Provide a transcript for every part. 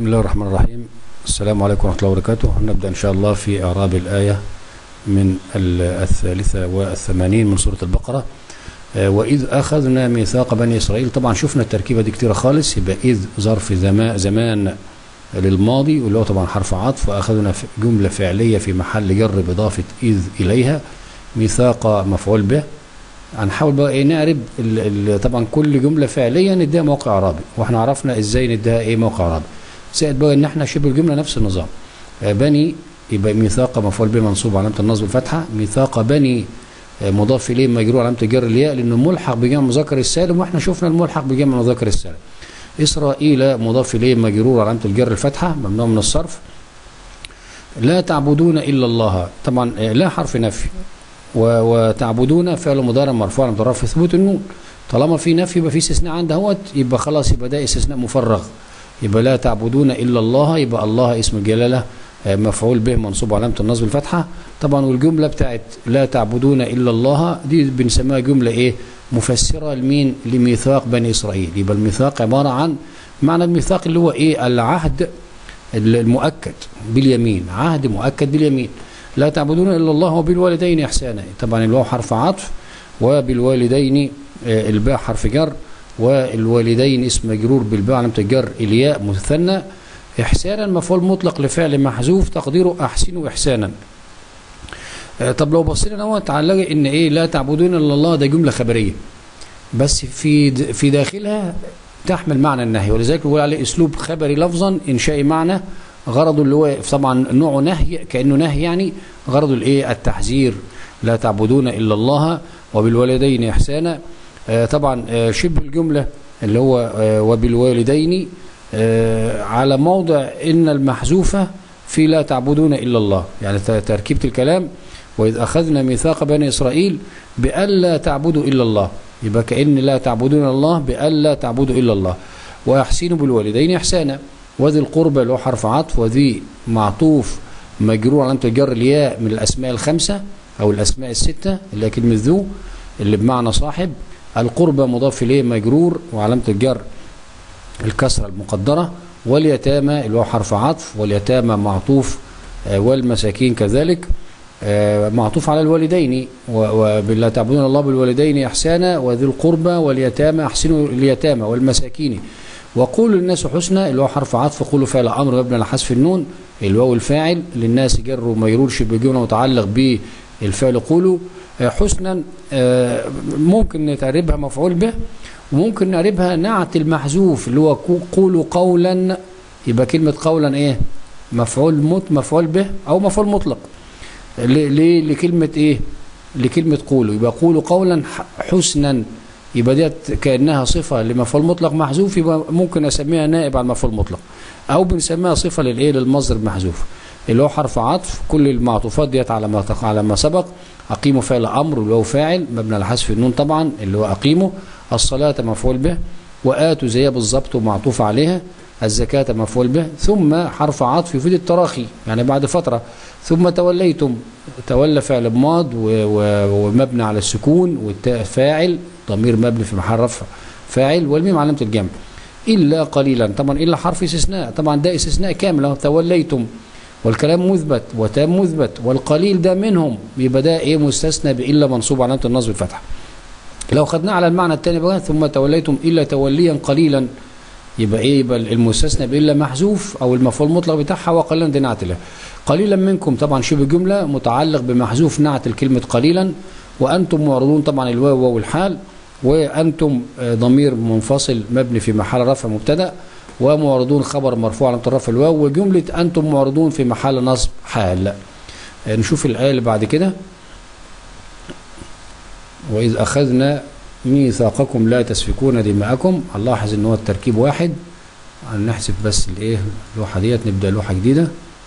بسم الله الرحمن الرحيم السلام عليكم ورحمة الله وبركاته نبدأ إن شاء الله في إعراب الآية من الثالثة والثمانين من سورة البقرة آه، وإذ أخذنا ميثاق بني إسرائيل طبعا شفنا التركيبة دي كتيرة خالص يبقى إذ ظرف زما- زمان للماضي واللي هو طبعا حرف عطف وأخذنا ف- جملة فعلية في محل جر بإضافة إذ إليها ميثاق مفعول به هنحاول بقى ايه نعرب ال ال طبعا كل جمله فعليه نديها موقع اعرابي واحنا عرفنا ازاي نديها ايه موقع اعرابي زائد بقى ان احنا شبه الجمله نفس النظام آه، بني يبقى ميثاق مفعول به منصوب علامه النصب الفتحه ميثاق بني آه، مضاف اليه مجرور علامه الجر الياء لانه ملحق بجمع مذكر السالم واحنا شفنا الملحق بجمع مذكر السالم اسرائيل مضاف اليه مجرور علامه الجر الفتحه ممنوع من الصرف لا تعبدون الا الله طبعا آه، لا حرف نفي و- وتعبدون فعل مضارع مرفوع على مضارع في ثبوت النون طالما في نفي يبقى في استثناء عند اهوت يبقى خلاص يبقى ده استثناء مفرغ يبقى لا تعبدون الا الله يبقى الله اسم الجلاله آه، مفعول به منصوب علامه النصب الفتحه طبعا والجمله بتاعت لا تعبدون الا الله دي بنسميها جمله ايه مفسره لمين لميثاق بني اسرائيل يبقى الميثاق عباره عن معنى الميثاق اللي هو ايه العهد المؤكد باليمين عهد مؤكد باليمين لا تعبدون الا الله وبالوالدين احسانا طبعا الواو حرف عطف وبالوالدين آه، الباء حرف جر والوالدين اسم مجرور بالباء علامه الجر الياء مثنى احسانا مفعول مطلق لفعل محذوف تقديره احسنوا احسانا آه، طب لو بصينا نوت هنلاقي ان ايه لا تعبدون الا الله ده جمله خبريه بس في د- في داخلها تحمل معنى النهي ولذلك بيقول عليه اسلوب خبري لفظا انشائي معنى غرضه اللي هو طبعا نوعه نهي كانه نهي يعني غرضه الايه التحذير لا تعبدون الا الله وبالوالدين احسانا آه، طبعا آه، شبه الجمله اللي هو آه، وبالوالدين آه، على موضع ان المحذوفه في لا تعبدون الا الله يعني ت- تركيبه الكلام واذ اخذنا ميثاق بني اسرائيل بألا تعبدوا الا الله يبقى كأن لا تعبدون الله بألا تعبدوا الا الله واحسنوا بالوالدين احسانا وذي القربى اللي هو حرف عطف وذي معطوف مجرور علامه الجر الياء من الاسماء الخمسه او الاسماء السته اللي هي كلمه ذو اللي بمعنى صاحب القربى مضاف اليه مجرور وعلامه الجر الكسره المقدره واليتامى اللي هو حرف عطف واليتامى معطوف آه، والمساكين كذلك آه، معطوف على الوالدين و- وبلا تعبدون الله بالوالدين احسانا وذي القربى واليتامى احسنوا اليتامى والمساكين وقولوا للناس حسنى اللي هو حرف عطف قولوا فعل امر مبني على حذف النون الواو الفاعل للناس جر ومجرور شبه جمله متعلق بالفعل قولوا آه، حسنا آه، ممكن نتعربها مفعول به وممكن نعربها نعت المحذوف اللي هو كو- قولوا قولا يبقى كلمه قولا ايه مفعول مت مفعول به او مفعول مطلق ل- ليه لكلمة ايه لكلمة قولوا يبقى قولوا قولا ح- حسنا يبقى ديت كأنها صفة لمفعول مطلق محذوف يبقى ممكن اسميها نائب على المفعول المطلق او بنسميها صفة للايه للمصدر المحذوف اللي هو حرف عطف كل المعطوفات ديت على ما تق- على ما سبق اقيموا فعل امر اللي هو فاعل مبني على حذف النون طبعا اللي هو اقيموا الصلاة مفعول به واتوا زيها بالظبط ومعطوف عليها الزكاة مفعول به ثم حرف عطف يفيد التراخي يعني بعد فترة ثم توليتم تولى فعل ماض و- و- ومبني على السكون والتاء فاعل ضمير مبني في محل رفع فاعل والميم علامة الجمع إلا قليلا طبعا إلا حرف استثناء طبعا ده استثناء كامل أهو توليتم والكلام مثبت وتام مثبت والقليل ده منهم يبقى ده ايه مستثنى بإلا منصوب علامة النصب الفتحة لو خدناه على المعنى الثاني بقى ثم توليتم إلا توليا قليلا يبقى ايه يبقى المستثنى بالا محذوف او المفعول المطلق بتاعها وقليلا دي نعت له قليلا منكم طبعا شبه جمله متعلق بمحذوف نعت الكلمه قليلا وانتم معرضون طبعا الواو واو الحال وانتم آه، ضمير منفصل مبني في محل رفع مبتدا ومعرضون خبر مرفوع على رفع الواو وجمله انتم معرضون في محل نصب حال آه، نشوف الايه اللي بعد كده واذ اخذنا ميثاقكم لا تسفكون دماءكم هنلاحظ ان هو التركيب واحد هنحسب بس الايه اللوحه ديت نبدا لوحه جديده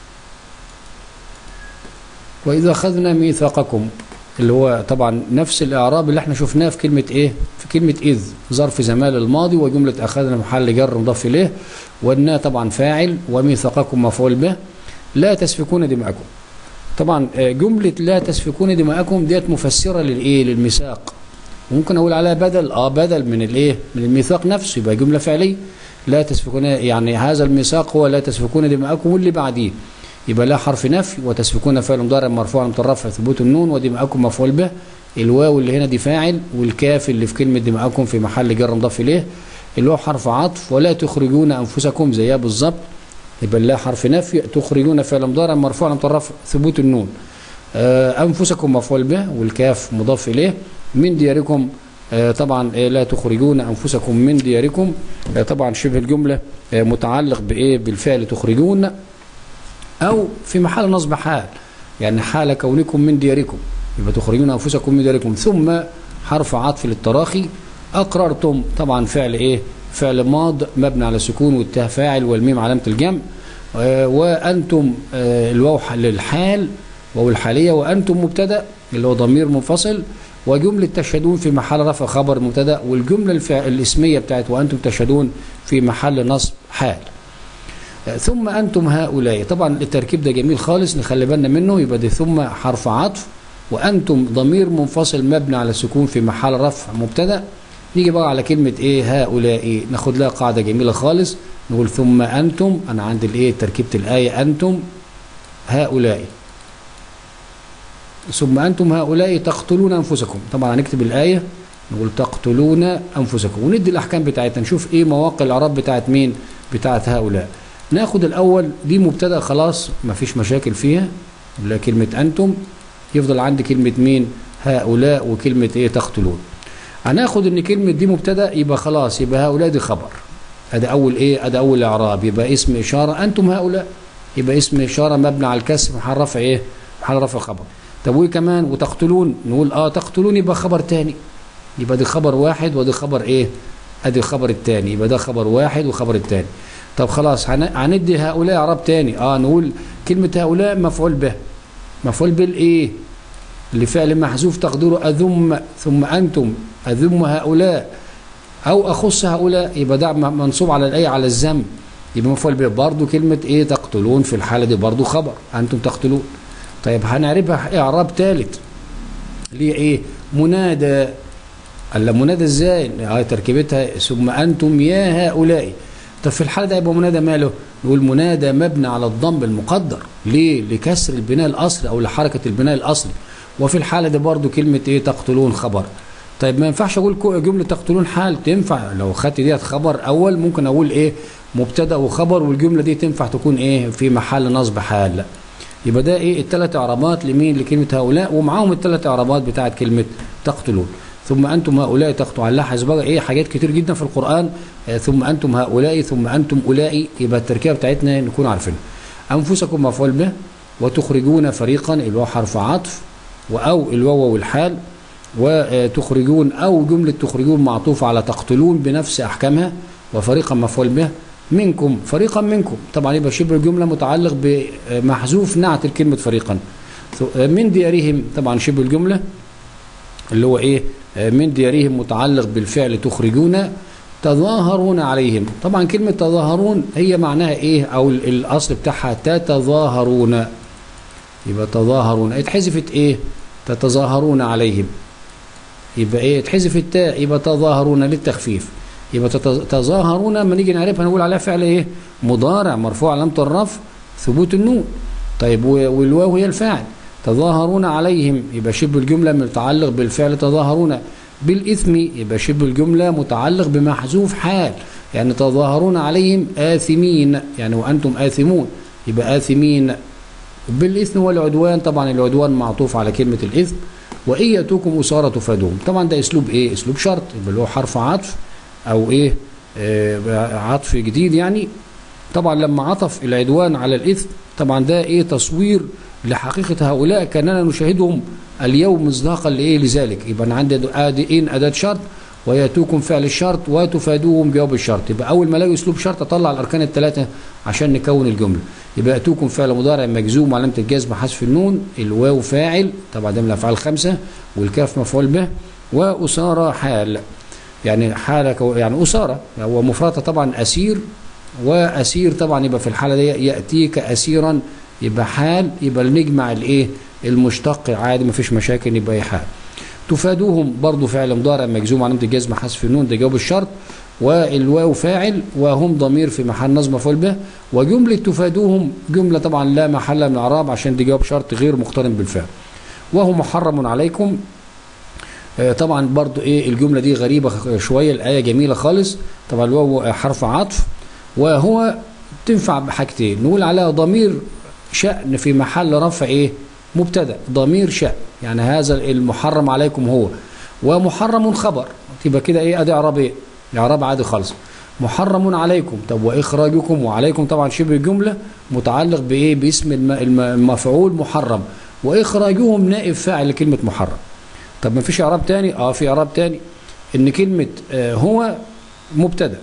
واذا اخذنا ميثاقكم اللي هو طبعا نفس الاعراب اللي احنا شفناه في كلمه ايه في كلمه اذ ظرف زمان الماضي وجمله اخذنا محل جر مضاف اليه والنا طبعا فاعل وميثاقكم مفعول به لا تسفكون دماءكم طبعا آه، جمله لا تسفكون دماءكم ديت مفسره للايه للميثاق وممكن اقول عليها بدل اه بدل من الايه من الميثاق نفسه يبقى جمله فعليه لا تسفكون يعني هذا الميثاق هو لا تسفكون دماءكم واللي بعديه يبقى لا حرف نفي وتسفكون فعل مضارع مرفوع مترفع ثبوت النون ودماءكم مفعول به الواو اللي هنا دي فاعل والكاف اللي في كلمه دماءكم في محل جر مضاف اليه الواو حرف عطف ولا تخرجون انفسكم زيها بالظبط يبقى لا حرف نفي تخرجون فعل مضارع مرفوع مترفع ثبوت النون انفسكم مفعول به والكاف مضاف اليه من دياركم طبعا لا تخرجون انفسكم من دياركم طبعا شبه الجمله متعلق بايه بالفعل تخرجون او في محل نصب حال يعني حال كونكم من دياركم يبقى تخرجون انفسكم من دياركم ثم حرف عطف للتراخي اقررتم طبعا فعل ايه فعل ماض مبني على السكون والتاء فاعل والميم علامه الجمع وانتم الواو للحال واو الحاليه وانتم مبتدا اللي هو ضمير منفصل وجملة تشهدون في محل رفع خبر مبتدا والجملة الفع... الاسمية بتاعت وأنتم تشهدون في محل نصب حال ثم أنتم هؤلاء طبعا التركيب ده جميل خالص نخلي بالنا منه يبقى دي ثم حرف عطف وأنتم ضمير منفصل مبني على السكون في محل رفع مبتدا نيجي بقى على كلمة إيه هؤلاء ناخد لها قاعدة جميلة خالص نقول ثم أنتم أنا عندي الإيه تركيبة الآية أنتم هؤلاء ثم أنتم هؤلاء تقتلون أنفسكم طبعا هنكتب الآية نقول تقتلون أنفسكم وندي الأحكام بتاعتنا نشوف إيه مواقع الإعراب بتاعت مين بتاعت هؤلاء ناخد الأول دي مبتدأ خلاص ما فيش مشاكل فيها ولا كلمة أنتم يفضل عندي كلمة مين هؤلاء وكلمة إيه تقتلون هناخد إن كلمة دي مبتدأ يبقى خلاص يبقى هؤلاء دي خبر أدا أول إيه أدا أول إعراب يبقى اسم إشارة أنتم هؤلاء يبقى اسم إشارة مبني على الكسر محل رفع إيه محل رفع خبر طب وايه كمان وتقتلون نقول اه تقتلون يبقى خبر تاني يبقى دي خبر واحد ودي خبر ايه ادي الخبر التاني يبقى ده خبر واحد وخبر التاني طب خلاص هندي هؤلاء اعراب تاني اه نقول كلمة هؤلاء مفعول به مفعول بالايه لفعل محذوف تقديره اذم ثم انتم اذم هؤلاء او اخص هؤلاء يبقى ده منصوب على الايه على الذم يبقى مفعول به برضه كلمة ايه تقتلون في الحالة دي برضه خبر انتم تقتلون طيب هنعرفها اعراب ثالث اللي هي ايه منادى الا منادى ازاي اه تركيبتها ثم انتم يا هؤلاء طب في الحاله ده يبقى منادى ماله نقول منادى مبني على الضم المقدر ليه لكسر البناء الاصلي او لحركه البناء الاصلي وفي الحاله دي برضو كلمه ايه تقتلون خبر طيب ما ينفعش اقول جمله تقتلون حال تنفع لو خدت ديت خبر اول ممكن اقول ايه مبتدا وخبر والجمله دي تنفع تكون ايه في محل نصب حال لا يبقى ده ايه الثلاث اعرابات لمين لكلمه هؤلاء ومعاهم الثلاث اعرابات بتاعت كلمه تقتلون ثم انتم هؤلاء تقتلون هنلاحظ بقى ايه حاجات كتير جدا في القران آه ثم انتم هؤلاء ثم انتم اولئك يبقى التركيبه بتاعتنا نكون عارفينها انفسكم مفعول به وتخرجون فريقا اللي هو حرف عطف واو الواو والحال وتخرجون او جمله تخرجون معطوفه على تقتلون بنفس احكامها وفريقا مفعول به منكم فريقا منكم طبعا يبقى شبه الجملة متعلق بمحذوف نعت الكلمة فريقا من ديارهم طبعا شبه الجملة اللي هو ايه من ديارهم متعلق بالفعل تخرجون تظاهرون عليهم طبعا كلمة تظاهرون هي معناها ايه او الاصل بتاعها تتظاهرون يبقى تظاهرون اتحذفت ايه تتظاهرون عليهم يبقى ايه اتحذف التاء يبقى تظاهرون للتخفيف يبقى تظاهرون لما نيجي نعرفها نقول عليها فعل ايه مضارع مرفوع علامه الرفع ثبوت النون طيب والواو هي الفاعل تظاهرون عليهم يبقى شبه الجمله متعلق بالفعل تظاهرون بالاثم يبقى شبه الجمله متعلق بمحذوف حال يعني تظاهرون عليهم آثمين يعني وانتم آثمون يبقى آثمين بالاثم والعدوان طبعا العدوان معطوف على كلمه الاثم وان ياتوكم اسارى تفادوهم طبعا ده اسلوب ايه اسلوب شرط يبقى اللي هو حرف عطف او ايه آه عطف جديد يعني طبعا لما عطف العدوان على الاثم طبعا ده ايه تصوير لحقيقه هؤلاء كاننا نشاهدهم اليوم مصداقا لايه لذلك يبقى انا عندي ادين اداه شرط وياتوكم فعل الشرط وتفادوهم بجواب الشرط يبقى اول ما الاقي اسلوب شرط اطلع الاركان الثلاثه عشان نكون الجمله يبقى ياتوكم فعل مضارع مجزوم علامه الجزم حذف النون الواو فاعل طبعا ده من الافعال الخمسه والكاف مفعول به واسارى حال يعني حالة يعني أسارة هو مفردة طبعا أسير وأسير طبعا يبقى في الحالة دي يأتيك أسيرا يبقى حال يبقى نجمع الإيه المشتق عادي ما فيش مشاكل يبقى حال تفادوهم برضو فعل مضارع مجزوم علامة الجزم حذف النون ده جواب الشرط والواو فاعل وهم ضمير في محل نصب مفعول به وجملة تفادوهم جملة طبعا لا محل من الاعراب عشان دي جواب شرط غير مقترن بالفعل وهو محرم عليكم آه، طبعا برضو ايه الجملة دي غريبة خ- شوية الآية جميلة خالص طبعا الواو حرف عطف وهو تنفع بحاجتين نقول عليها ضمير شأن في محل رفع ايه مبتدا ضمير شأن يعني هذا المحرم عليكم هو ومحرم خبر تبقى كده ايه ادي اعراب ايه اعراب عادي خالص محرم عليكم طب واخراجكم وعليكم طبعا شبه جمله متعلق بايه باسم الم- الم- المفعول محرم واخراجهم نائب فاعل لكلمه محرم طب ما فيش اعراب تاني اه في اعراب تاني ان كلمه آه هو مبتدا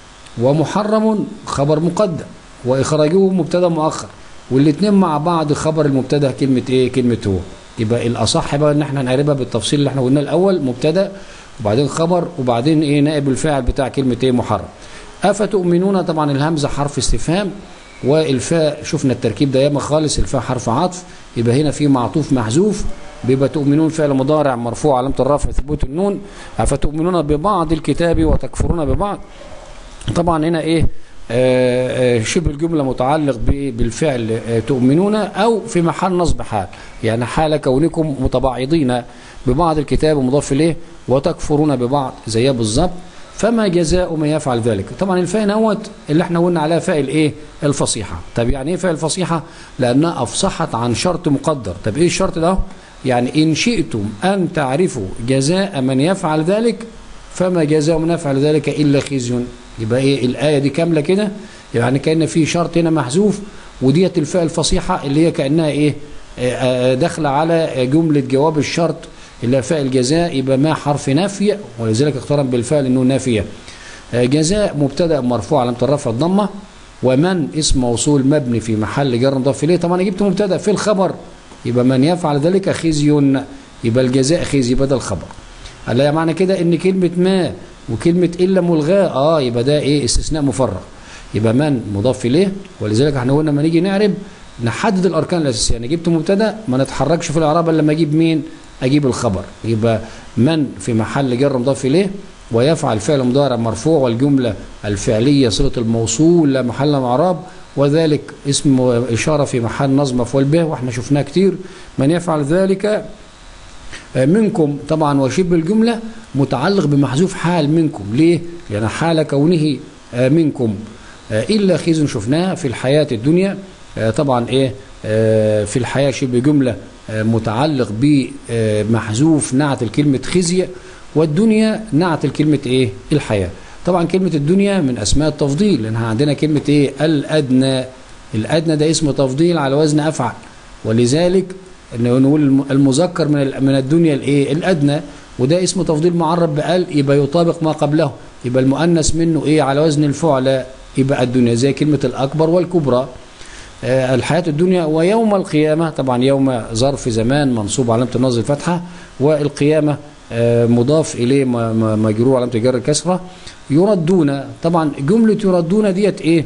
ومحرم خبر مقدم واخراجه مبتدا مؤخر والاثنين مع بعض خبر المبتدا كلمه ايه كلمه هو يبقى الاصح بقى ان احنا نقربها بالتفصيل اللي احنا قلناه الاول مبتدا وبعدين خبر وبعدين ايه نائب الفاعل بتاع كلمه ايه محرم افتؤمنون طبعا الهمزه حرف استفهام والفاء شفنا التركيب ده ياما خالص الفاء حرف عطف يبقى هنا في معطوف محذوف بيبقى تؤمنون فعل مضارع مرفوع علامه الرفع ثبوت النون افتؤمنون ببعض الكتاب وتكفرون ببعض طبعا هنا ايه آه، آه، شبه الجملة متعلق ب- بالفعل آه، تؤمنون أو في محل نصب حال يعني حال كونكم متباعضين ببعض الكتاب مضاف إليه وتكفرون ببعض زيها بالظبط فما جزاء من يفعل ذلك طبعا الفاء نوت اللي احنا قلنا عليها فاء الايه الفصيحة طب يعني ايه فاء الفصيحة لأنها أفصحت عن شرط مقدر طب ايه الشرط ده يعني إن شئتم أن تعرفوا جزاء من يفعل ذلك فما جزاء من يفعل ذلك إلا خزي يبقى ايه الآية دي كاملة كده يعني كأن في شرط هنا محذوف وديت الفاء الفصيحة اللي هي كأنها ايه آه، آه، داخلة على جملة جواب الشرط اللي هي فاء الجزاء يبقى ما حرف نفي ولذلك اقترن بالفاء لأنه نافية آه، جزاء مبتدأ مرفوع علامة الرفع الضمة ومن اسم موصول مبني في محل جر مضاف إليه طبعا أنا جبت مبتدأ في الخبر يبقى من يفعل ذلك خزي يبقى الجزاء خزي بدل خبر قال لها معنى كده ان كلمة ما وكلمة إلا ملغاة اه يبقى ده ايه استثناء مفرغ يبقى من مضاف إليه ولذلك احنا قلنا لما نيجي نعرب نحدد الأركان الأساسية أنا جبت مبتدا ما نتحركش في الإعراب إلا لما أجيب مين أجيب الخبر يبقى من في محل جر مضاف إليه ويفعل فعل مضارع مرفوع والجملة الفعلية صلة الموصول لا محل من إعراب وذلك اسم إشارة في محل نصب مفعول به واحنا شفناه كتير من يفعل ذلك منكم طبعا وشبه الجملة متعلق بمحذوف حال منكم ليه؟ لأن حال كونه آه، منكم آه، إلا خزي شفناه في الحياة الدنيا آه، طبعا إيه آه، في الحياة شبه جملة آه، متعلق بمحذوف نعت الكلمة خزي والدنيا نعت الكلمة إيه الحياة طبعا كلمة الدنيا من أسماء التفضيل لأنها عندنا كلمة إيه الأدنى الأدنى ده اسم تفضيل على وزن أفعل ولذلك انه نقول الم- المذكر من ال- من الدنيا الايه الادنى وده اسم تفضيل معرب بال يبقى يطابق ما قبله يبقى المؤنث منه ايه على وزن الفعل يبقى الدنيا زي كلمه الاكبر والكبرى آه، الحياة الدنيا ويوم القيامة طبعا يوم ظرف زمان منصوب علامة النصب الفتحة والقيامة آه، مضاف إليه م- م- مجرور علامة الجر الكسرة يردون طبعا جملة يردون ديت إيه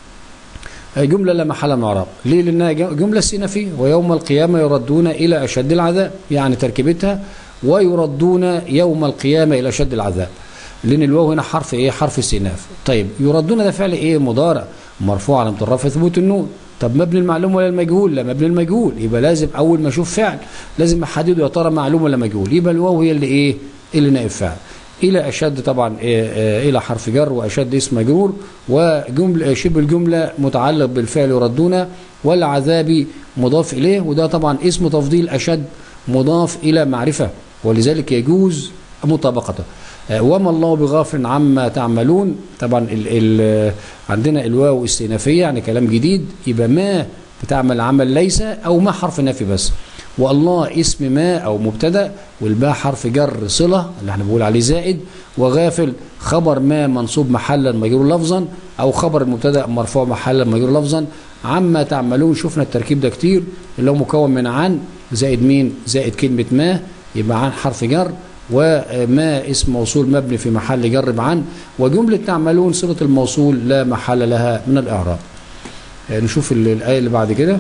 جملة لا محل من اعراب ليه لأنها جملة استئنافية ويوم القيامة يردون إلى أشد العذاب يعني تركيبتها ويردون يوم القيامة إلى أشد العذاب لأن الواو هنا حرف إيه حرف استئناف طيب يردون ده فعل إيه مضارع مرفوع على الرفع ثبوت النون طب مبني المعلوم ولا المجهول لا مبني المجهول يبقى لازم أول ما أشوف فعل لازم أحدده يا ترى معلوم ولا مجهول يبقى الواو هي اللي إيه اللي نائب فاعل إلى أشد طبعا إيه إيه إلى حرف جر وأشد اسم مجرور وجملة شبه الجملة متعلق بالفعل يردون والعذاب مضاف إليه وده طبعا اسم تفضيل أشد مضاف إلى معرفة ولذلك يجوز مطابقته آه، وما الله بغافل عما تعملون طبعا ال ال عندنا الواو استئنافية يعني كلام جديد يبقى ما بتعمل عمل ليس أو ما حرف نفي بس والله اسم ما أو مبتدا والباء حرف جر صلة اللي احنا بنقول عليه زائد وغافل خبر ما منصوب محلا مجرور لفظا أو خبر المبتدا مرفوع محلا مجرور لفظا عما تعملون شفنا التركيب ده كتير اللي هو مكون من عن زائد مين زائد كلمة ما يبقى عن حرف جر وما اسم موصول مبني في محل جر بعن وجملة تعملون صلة الموصول لا محل لها من الإعراب آه، نشوف ال- الآية اللي بعد كده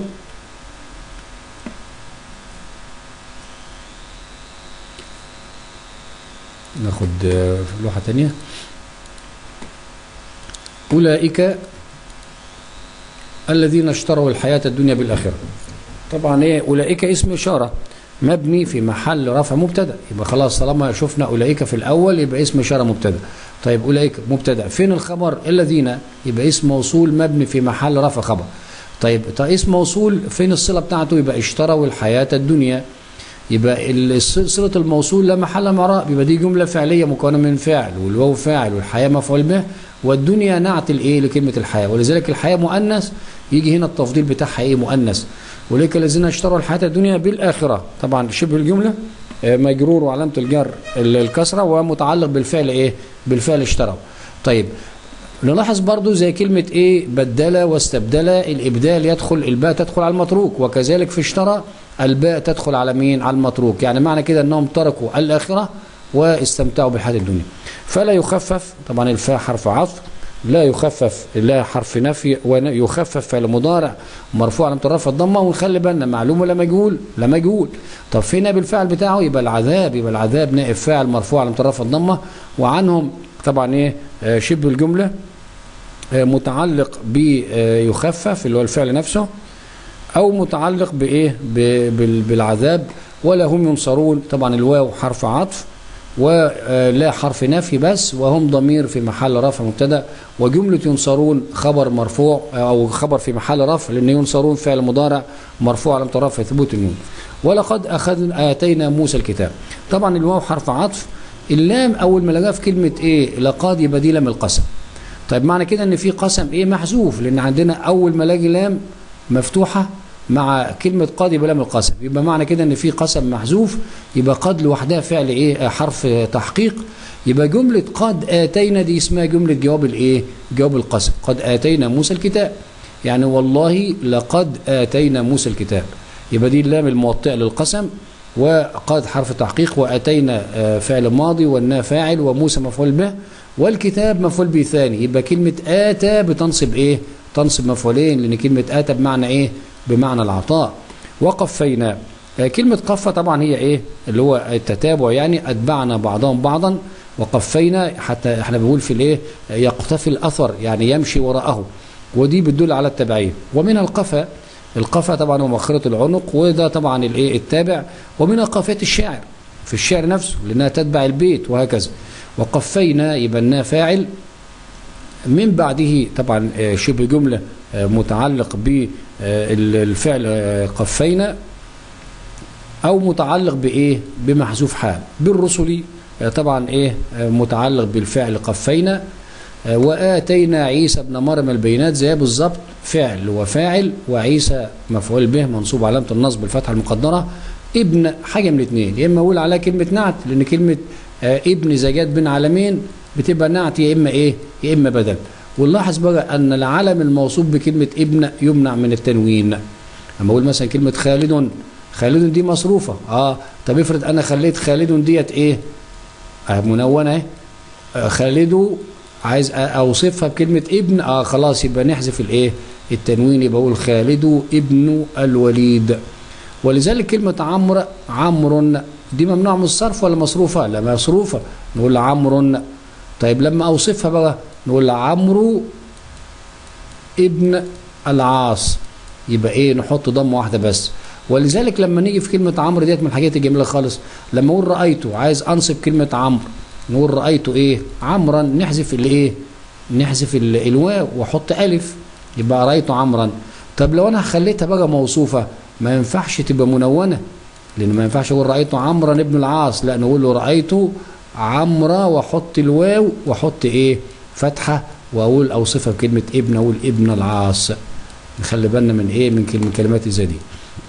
ناخد آه، لوحة تانية أولئك الذين اشتروا الحياة الدنيا بالآخرة طبعا ايه أولئك اسم إشارة مبني في محل رفع مبتدا يبقى خلاص طالما شفنا أولئك في الأول يبقى اسم إشارة مبتدا طيب أولئك مبتدا فين الخبر الذين يبقى اسم موصول مبني في محل رفع خبر طيب طيب اسم موصول فين الصلة بتاعته يبقى اشتروا الحياة الدنيا يبقى ال- صلة الموصول لا محل من اعراب يبقى دي جملة فعلية مكونة من فاعل والواو فاعل والحياة مفعول به والدنيا نعت الايه لكلمة الحياة ولذلك الحياة مؤنث يجي هنا التفضيل بتاعها ايه مؤنث وليك الذين اشتروا الحياة الدنيا بالآخرة طبعا شبه الجملة آه، مجرور وعلامة الجر ال- الكسرة ومتعلق بالفعل ايه بالفعل اشتروا طيب نلاحظ برضو زي كلمة ايه بدل واستبدل الابدال يدخل الباء تدخل على المتروك وكذلك في اشترى الباء تدخل على مين على المتروك يعني معنى كده انهم تركوا الاخرة واستمتعوا بالحياة الدنيا فلا يخفف طبعا الفاء حرف عطف لا يخفف لا حرف نفي ويخفف فعل مضارع مرفوع على رفع الضمه ونخلي بالنا معلوم ولا مجهول لا مجهول طب فين نائب الفاعل بتاعه يبقى العذاب يبقى العذاب نائب فاعل مرفوع على رفع الضمه وعنهم طبعا ايه آه، شبه الجمله آه، متعلق بيخفف اللي هو الفعل نفسه او متعلق بايه ب- بال- بالعذاب ولا هم ينصرون طبعا الواو حرف عطف ولا حرف نفي بس وهم ضمير في محل رفع مبتدا وجمله ينصرون خبر مرفوع او خبر في محل رفع لان ينصرون فعل مضارع مرفوع على رفع ثبوت النون ولقد اخذنا اتينا موسى الكتاب طبعا الواو حرف عطف اللام اول ما لقاها في كلمه ايه لقد يبقى دي لام القسم طيب معنى كده ان في قسم ايه محذوف لان عندنا اول ما الاقي لام مفتوحه مع كلمة قد يبقى لام القسم يبقى معنى كده ان في قسم محذوف يبقى قد لوحدها فعل ايه آه، حرف تحقيق يبقى جملة قد آتينا دي اسمها جملة جواب الايه جواب القسم قد آتينا موسى الكتاب يعني والله لقد آتينا موسى الكتاب يبقى دي اللام الموطئة للقسم وقد حرف تحقيق واتينا آه، فعل ماضي والنا فاعل وموسى مفعول به والكتاب مفعول به ثاني يبقى كلمة آتى بتنصب ايه تنصب مفعولين لان كلمة آتى بمعنى ايه بمعنى العطاء وقفينا آه، كلمة قفة طبعا هي ايه اللي هو التتابع يعني اتبعنا بعضهم بعضا وقفينا حتى احنا بنقول في الايه آه، يقتفي الاثر يعني يمشي وراءه ودي بتدل على التبعية ومن القفا القفا طبعا هو مؤخرة العنق وده طبعا الايه التابع ومنها قافية الشاعر في الشعر نفسه لانها تتبع البيت وهكذا وقفينا يبقى إنها فاعل من بعده طبعا آه، شبه جملة آه، متعلق بالفعل آه، قفينا او متعلق بايه بمحذوف حال بالرسل آه، طبعا ايه آه، متعلق بالفعل قفينا آه، واتينا عيسى ابن مريم البينات زي بالظبط فعل وفاعل وعيسى مفعول به منصوب علامه النصب الفتحه المقدره ابن حاجه من الاثنين يا اما اقول عليها كلمه نعت لان كلمه آه، ابن زجات بين عالمين بتبقى نعت يا اما ايه يا اما بدل ونلاحظ بقى ان العلم الموصوف بكلمه ابن يمنع من التنوين اما اقول مثلا كلمه خالد خالد دي مصروفه اه طب افرض انا خليت خالد ديت ايه آه منونه اهي آه خالد عايز أ- اوصفها بكلمه ابن اه خلاص يبقى نحذف الايه التنوين يبقى اقول خالد ابن الوليد ولذلك كلمه عمرو عمرو دي ممنوع من الصرف ولا مصروفه لا مصروفه نقول عمرو طيب لما اوصفها بقى نقول عمرو ابن العاص يبقى ايه نحط ضمه واحده بس ولذلك لما نيجي في كلمه عمرو ديت من الحاجات الجميله خالص لما اقول رايته عايز انصب كلمه عمرو نقول رايته ايه عمرا نحذف الايه نحذف ال- الواو واحط الف يبقى رايت عمرا طب لو انا خليتها بقى موصوفه ما ينفعش تبقى منونه لان ما ينفعش اقول رايت عمرا ابن العاص لا نقول له رايت عمرا واحط الواو واحط ايه فتحه واقول اوصفها بكلمه ابن اقول ابن العاص نخلي بالنا من ايه من كلمه كلمات زي دي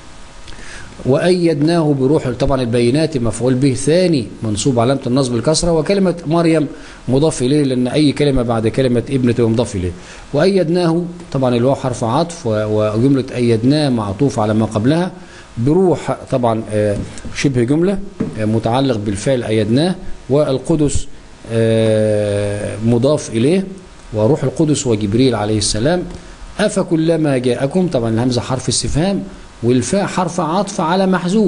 وأيدناه بروح طبعا البينات مفعول به ثاني منصوب علامة النصب الكسرة وكلمة مريم مضاف إليه لأن أي كلمة بعد كلمة ابن تبقى مضاف إليه وأيدناه طبعا الواو حرف عطف و- وجملة أيدناه معطوف على ما قبلها بروح طبعا آه، شبه جملة آه، متعلق بالفعل أيدناه والقدس آه، مضاف إليه وروح القدس وجبريل عليه السلام أفكلما جاءكم طبعا الهمزة حرف استفهام والفاء حرف عطف على محذوف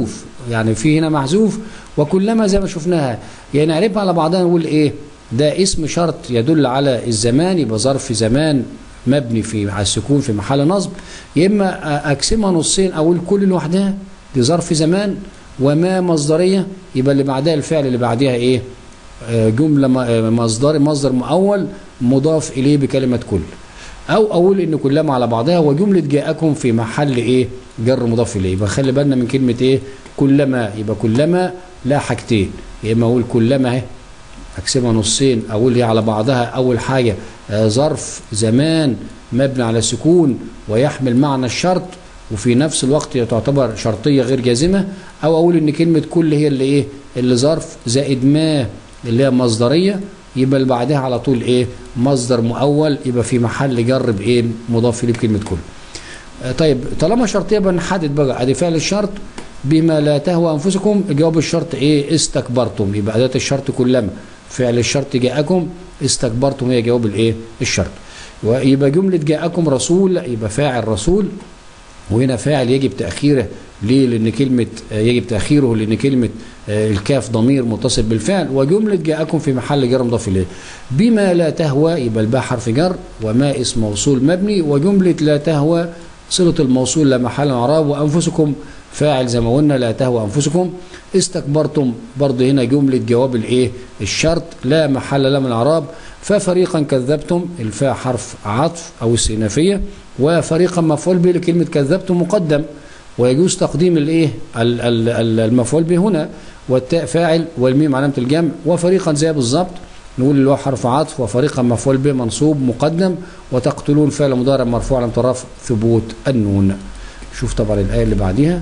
يعني في هنا محذوف وكلما زي ما شفناها يعني نقلبها على بعضها نقول ايه ده اسم شرط يدل على الزمان يبقى ظرف زمان مبني في على السكون في محل نصب يا اما اقسمها نصين اقول كل لوحدها دي ظرف زمان وما مصدريه يبقى اللي بعدها الفعل اللي بعدها ايه آه جمله مصدر مصدر مؤول مضاف اليه بكلمه كل او اقول ان كلما على بعضها وجمله جاءكم في محل ايه جر مضاف اليه يبقى خلي بالنا من كلمه ايه كلما يبقى كلما لا حاجتين يا اما اقول كلما اهي اقسمها نصين اقول هي على بعضها اول حاجه آه ظرف زمان مبني على سكون ويحمل معنى الشرط وفي نفس الوقت تعتبر شرطيه غير جازمه او اقول ان كلمه كل هي اللي ايه اللي ظرف زائد ما اللي هي مصدريه يبقى اللي بعدها على طول ايه مصدر مؤول يبقى في محل جر بايه مضاف اليه بكلمه كل آه طيب طالما شرطيه بنحدد بقى ادي فعل الشرط بما لا تهوى انفسكم جواب الشرط ايه استكبرتم يبقى اداه الشرط كلما فعل الشرط جاءكم استكبرتم هي جواب الايه الشرط ويبقى جمله جاءكم رسول يبقى فاعل رسول وهنا فاعل يجب تاخيره ليه لان كلمه يجب تاخيره لان كلمه الكاف ضمير متصل بالفعل وجمله جاءكم في محل جر مضاف اليه بما لا تهوى يبقى الباء حرف جر وما اسم موصول مبني وجمله لا تهوى صله الموصول لا محل اعراب وانفسكم فاعل زي ما قلنا لا تهوى انفسكم استكبرتم برضه هنا جمله جواب الايه الشرط لا محل له من اعراب ففريقا كذبتم الفاء حرف عطف او استئنافيه وفريقا مفعول به لكلمه كذبتم مقدم ويجوز تقديم الايه المفعول به هنا والتاء فاعل والميم علامه الجمع وفريقا زي بالظبط نقول اللي هو حرف عطف وفريقا مفعول به منصوب مقدم وتقتلون فعل مضارع مرفوع علامه الرفع ثبوت النون شوف طبعا الايه اللي بعديها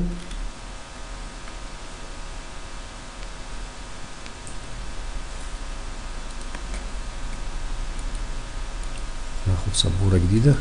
ناخد سبوره جديده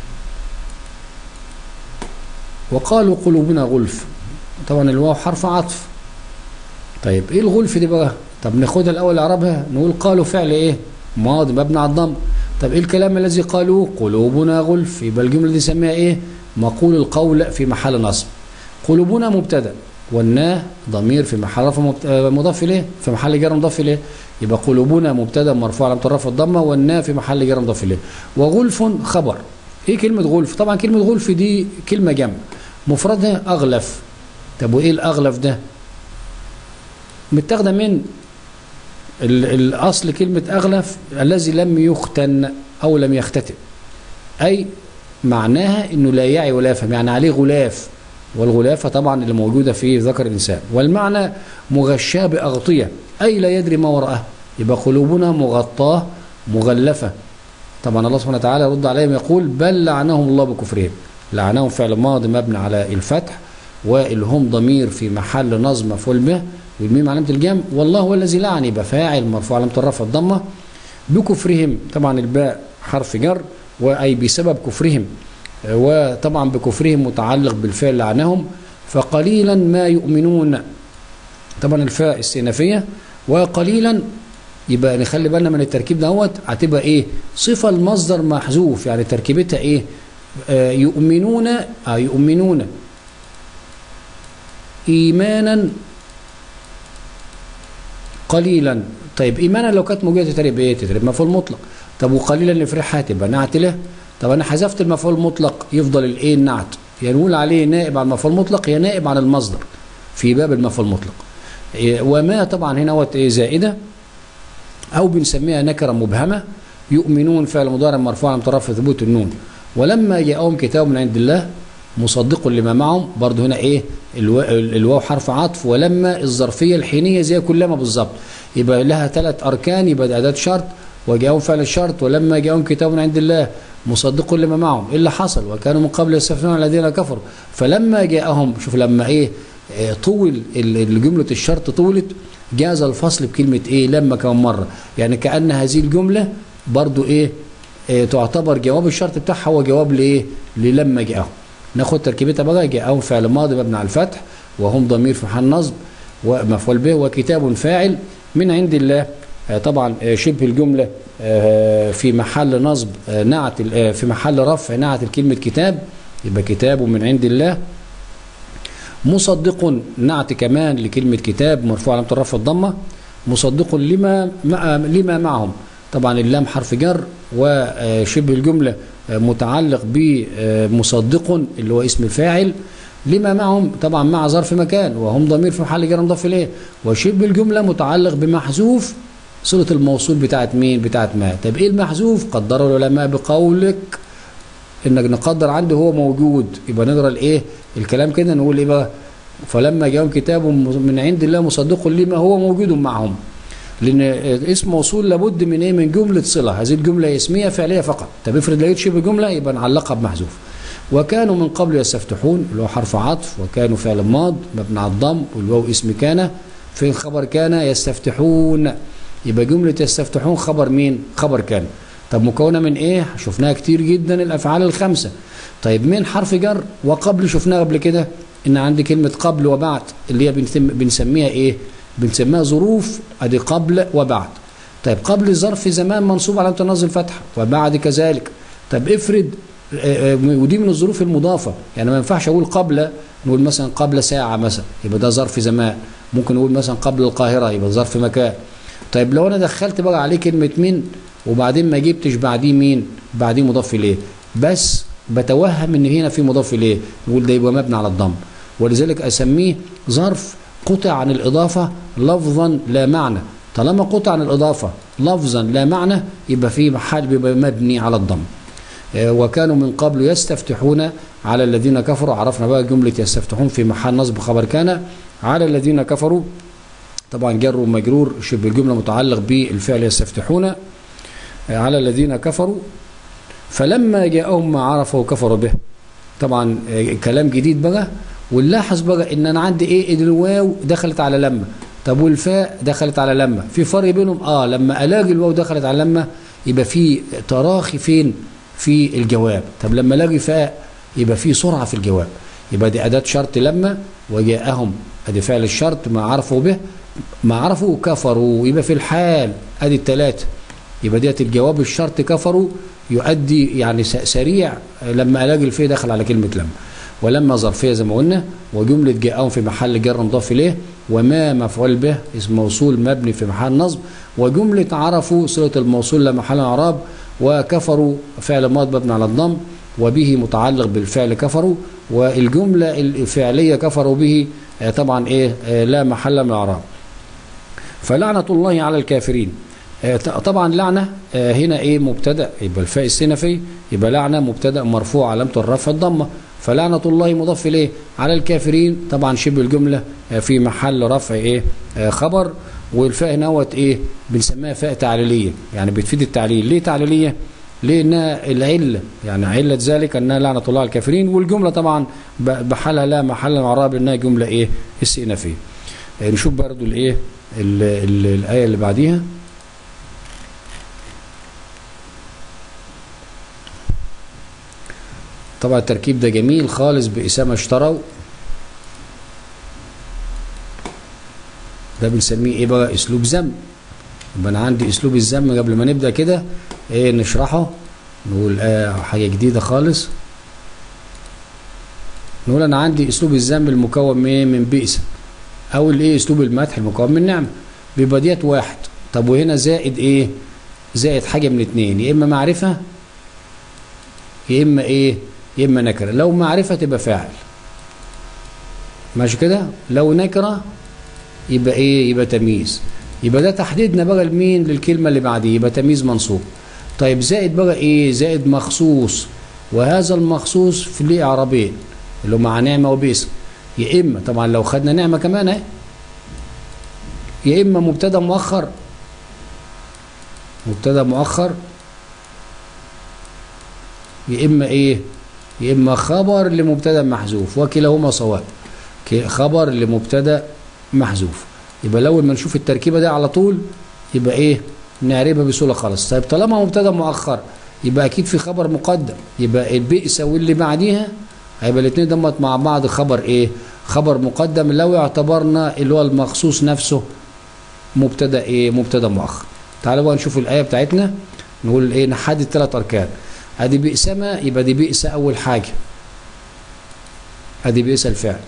وقالوا قلوبنا غلف طبعا الواو حرف عطف طيب ايه الغلف دي بقى طب ناخدها الاول اعرابها نقول قالوا فعل ايه ماضي مبني على الضم طب ايه الكلام الذي قالوه قلوبنا غلف يبقى الجمله دي نسميها ايه مقول القول في محل نصب قلوبنا مبتدا والنا ضمير في محل رفع مضاف اليه في محل جر مضاف اليه يبقى قلوبنا مبتدا مرفوع على الرفع الضمه والنا في محل جر مضاف اليه وغلف خبر ايه كلمه غلف طبعا كلمه غلف دي كلمه جمع مفردها اغلف طب وايه الاغلف ده متاخده من الاصل كلمه اغلف الذي لم يختن او لم يختتن اي معناها انه لا يعي ولا يفهم يعني عليه غلاف والغلافة طبعا اللي موجودة في ذكر الإنسان والمعنى مغشاة بأغطية أي لا يدري ما وراءها يبقى قلوبنا مغطاة مغلفة طبعا الله سبحانه وتعالى يرد عليهم يقول بل لعنهم الله بكفرهم لعنهم فعل ماضي مبني على الفتح والهم ضمير في محل نصب مفعول به والميم علامة الجمع والله هو الذي لعن يبقى فاعل مرفوع علامة الرفع الضمة بكفرهم طبعا الباء حرف جر وأي بسبب كفرهم وطبعا بكفرهم متعلق بالفعل لعنهم فقليلا ما يؤمنون طبعا الفاء استئنافية وقليلا يبقى نخلي بالنا من التركيب دوت هتبقى ايه صفة المصدر محذوف يعني تركيبتها ايه آه يؤمنون آه يؤمنون ايمانا قليلا طيب ايمانا لو كانت موجوده تترب ايه تترب مفعول مطلق طب وقليلا نفرحها تبقى نعت له طب انا حذفت المفعول المطلق يفضل الايه النعت يا يعني نقول عليه نائب عن المفعول المطلق يا نائب عن المصدر في باب المفعول المطلق وما طبعا هنا هو زائده او بنسميها نكره مبهمه يؤمنون فعل مضارع مرفوع عن طرف ثبوت النون ولما جاءهم كتاب من عند الله مصدق لما معهم برضه هنا ايه الواو حرف عطف ولما الظرفيه الحينيه زي كلما بالظبط يبقى لها ثلاث اركان يبقى اداه شرط وجاءهم فعل الشرط ولما جاءهم كتاب من عند الله مصدق لما معهم ايه اللي حصل وكانوا من قبل يستفتون الذين كفروا فلما جاءهم شوف لما ايه طول الجملة الشرط طولت جاز الفصل بكلمة ايه لما كمان مرة يعني كأن هذه الجملة برضو ايه, إيه تعتبر جواب الشرط بتاعها هو جواب لايه للما جاءهم ناخد تركيبتها بقى جاءهم فعل ماضي مبني على الفتح وهم ضمير في محل نصب ومفعول به وكتاب فاعل من عند الله طبعا شبه الجملة في محل نصب نعت في محل رفع نعت الكلمة كتاب يبقى كتاب من عند الله مصدق نعت كمان لكلمة كتاب مرفوع علامة الرفع الضمة مصدق لما مع لما معهم طبعا اللام حرف جر وشبه الجملة متعلق بمصدق اللي هو اسم الفاعل لما معهم طبعا مع ظرف مكان وهم ضمير في محل جر مضاف اليه وشبه الجملة متعلق بمحذوف صلة الموصول بتاعت مين بتاعت ما طب ايه المحذوف قدره العلماء بقولك انك نقدر عنده هو موجود يبقى نقرا الايه الكلام كده نقول ايه بقى فلما جاءهم كتاب من عند الله مصدق لما هو موجود معهم لان اسم موصول لابد من ايه من جمله صله هذه الجمله اسميه فعليه فقط طب افرض لقيت شبه جمله يبقى نعلقها بمحذوف وكانوا من قبل يستفتحون اللي هو حرف عطف وكانوا فعل ماض مبني على الضم والواو اسم كان فين خبر كان يستفتحون يبقى جمله يستفتحون خبر مين خبر كان طب مكونه من ايه شفناها كتير جدا الافعال الخمسه طيب من حرف جر وقبل شفناها قبل كده ان عندي كلمه قبل وبعد اللي هي بنسميها ايه بنسميها ظروف ادي قبل وبعد طيب قبل ظرف زمان منصوب على تنظم فتحه وبعد كذلك طب افرض ودي من الظروف المضافه يعني ما ينفعش اقول قبل نقول مثلا قبل ساعه مثلا يبقى ده ظرف زمان ممكن نقول مثلا قبل القاهره يبقى ظرف مكان طيب لو انا دخلت بقى عليه كلمه من وبعدين ما جبتش بعديه مين بعديه مضاف اليه بس بتوهم ان هنا في مضاف اليه نقول ده يبقى مبني على الضم ولذلك اسميه ظرف قطع عن الاضافه لفظا لا معنى طالما قطع عن الاضافه لفظا لا معنى يبقى في محل بيبقى مبني على الضم وكانوا من قبل يستفتحون على الذين كفروا عرفنا بقى جمله يستفتحون في محل نصب خبر كان على الذين كفروا طبعا جر ومجرور شبه الجمله متعلق بالفعل يستفتحون على الذين كفروا فلما جاءهم ما عرفوا كفروا به طبعا كلام جديد بقى ونلاحظ بقى ان انا عندي ايه ان الواو دخلت على لما طب والفاء دخلت على لما في فرق بينهم اه لما الاقي الواو دخلت على لما يبقى في تراخي فين في الجواب طب لما الاقي فاء يبقى في سرعه في الجواب يبقى دي اداه شرط لما وجاءهم ادي فعل الشرط ما عرفوا به ما عرفوا كفروا يبقى في الحال ادي الثلاثه يبقى ديت الجواب الشرط كفروا يؤدي يعني سريع لما الاقي الفيه دخل على كلمه لما ولما ظرفيه زي ما قلنا وجمله جاءهم في محل جر مضاف اليه وما مفعول به اسم موصول مبني في محل نصب وجمله عرفوا صله الموصول لا محل اعراب وكفروا فعل ماض مبني على الضم وبه متعلق بالفعل كفروا والجمله الفعليه كفروا به طبعا ايه لا محل من اعراب فلعنه الله على الكافرين طبعا لعنه هنا ايه مبتدا يبقى الفاء السنفي يبقى لعنه مبتدا مرفوع علامه الرفع الضمه فلعنه الله مضاف اليه على الكافرين طبعا شبه الجمله في محل رفع ايه خبر والفاء هنا ايه بنسميها فاء تعليليه يعني بتفيد التعليل ليه تعليليه لانها العله يعني عله ذلك انها لعنه الله على الكافرين والجمله طبعا بحالها لا محل اعراب انها جمله ايه استئنافيه نشوف برضو الايه الايه اللي بعديها طبعا التركيب ده جميل خالص بإسامة اشتروا ده بنسميه ايه بقى اسلوب ذم يبقى انا عندي اسلوب الذم قبل ما نبدا كده ايه نشرحه نقول آه حاجه جديده خالص نقول انا عندي اسلوب الذم المكون من من بئس او الايه اسلوب المدح المكون من نعمه بيبقى ديت واحد طب وهنا زائد ايه زائد حاجه من اتنين يا اما معرفه يا اما ايه يا اما نكره لو معرفه تبقى فاعل ماشي كده لو نكره يبقى ايه يبقى تمييز يبقى ده تحديدنا بقى لمين للكلمه اللي بعديه يبقى تمييز منصوب طيب زائد بقى ايه زائد مخصوص وهذا المخصوص في ليه اعرابين اللي هو مع نعمه وبئس يا اما طبعا لو خدنا نعمه كمان اهي يا اما مبتدا مؤخر مبتدا مؤخر يا اما ايه يا اما خبر لمبتدا محذوف وكلاهما صواب خبر لمبتدا محذوف يبقى الاول ما نشوف التركيبه دي على طول يبقى ايه نعربها بسهوله خالص طيب طالما مبتدا مؤخر يبقى اكيد في خبر مقدم يبقى البئس واللي بعديها هيبقى الاثنين دمت مع بعض خبر ايه خبر مقدم لو اعتبرنا اللي هو المخصوص نفسه مبتدا ايه مبتدا مؤخر تعالوا بقى نشوف الايه بتاعتنا نقول ايه نحدد ثلاث اركان ادي بئس ما يبقى دي بئس اول حاجه ادي بئس الفعل